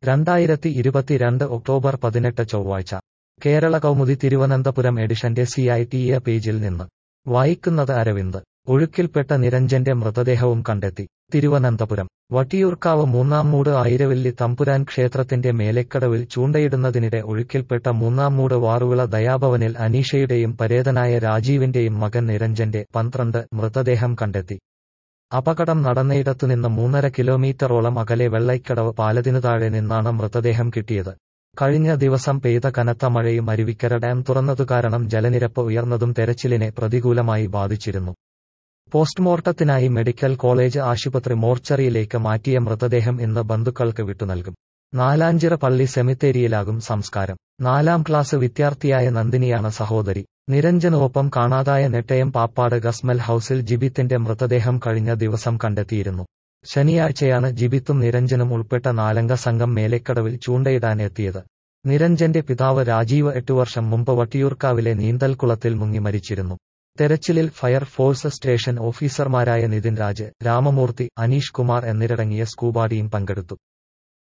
രണ്ടായിരത്തി ഇരുപത്തിരണ്ട് ഒക്ടോബർ പതിനെട്ട് ചൊവ്വാഴ്ച കേരള കൗമുദി തിരുവനന്തപുരം എഡിഷന്റെ സി ഐ ടി എ പേജിൽ നിന്ന് വായിക്കുന്നത് അരവിന്ദ് ഒഴുക്കിൽപ്പെട്ട നിരഞ്ജന്റെ മൃതദേഹവും കണ്ടെത്തി തിരുവനന്തപുരം വട്ടിയൂർക്കാവ് മൂന്നാംമൂട് ആയിരവല്ലി തമ്പുരാൻ ക്ഷേത്രത്തിന്റെ മേലെക്കടവിൽ ചൂണ്ടയിടുന്നതിനിടെ ഒഴുക്കിൽപ്പെട്ട മൂന്നാംമൂട് വാറുവിള ദയാഭവനിൽ അനീഷയുടെയും പരേതനായ രാജീവിന്റെയും മകൻ നിരഞ്ജന്റെ പന്ത്രണ്ട് മൃതദേഹം കണ്ടെത്തി അപകടം നടന്നയിടത്തുനിന്ന് മൂന്നര കിലോമീറ്ററോളം അകലെ വെള്ളൈക്കടവ് പാലത്തിനു താഴെ നിന്നാണ് മൃതദേഹം കിട്ടിയത് കഴിഞ്ഞ ദിവസം പെയ്ത കനത്ത മഴയും അരുവിക്കര ഡാം തുറന്നതു കാരണം ജലനിരപ്പ് ഉയർന്നതും തെരച്ചിലിനെ പ്രതികൂലമായി ബാധിച്ചിരുന്നു പോസ്റ്റ്മോർട്ടത്തിനായി മെഡിക്കൽ കോളേജ് ആശുപത്രി മോർച്ചറിയിലേക്ക് മാറ്റിയ മൃതദേഹം ഇന്ന് ബന്ധുക്കൾക്ക് വിട്ടുനൽകും നാലാഞ്ചിറ പള്ളി സെമിത്തേരിയിലാകും സംസ്കാരം നാലാം ക്ലാസ് വിദ്യാർത്ഥിയായ നന്ദിനിയാണ് സഹോദരി നിരഞ്ജനൊപ്പം കാണാതായ നെട്ടയം പാപ്പാട് ഗസ്മൽ ഹൌസിൽ ജിബിത്തിന്റെ മൃതദേഹം കഴിഞ്ഞ ദിവസം കണ്ടെത്തിയിരുന്നു ശനിയാഴ്ചയാണ് ജിബിത്തും നിരഞ്ജനും ഉൾപ്പെട്ട നാലംഗ സംഘം മേലെക്കടവിൽ ചൂണ്ടയിടാൻ എത്തിയത് നിരഞ്ജന്റെ പിതാവ് രാജീവ് എട്ടു വർഷം മുമ്പ് വട്ടിയൂർക്കാവിലെ നീന്തൽക്കുളത്തിൽ മുങ്ങി മരിച്ചിരുന്നു തെരച്ചിലിൽ ഫയർഫോഴ്സ് സ്റ്റേഷൻ ഓഫീസർമാരായ നിതിൻ രാജ് രാമമൂർത്തി അനീഷ് കുമാർ എന്നിവരടങ്ങിയ സ്കൂബ ടീം പങ്കെടുത്തു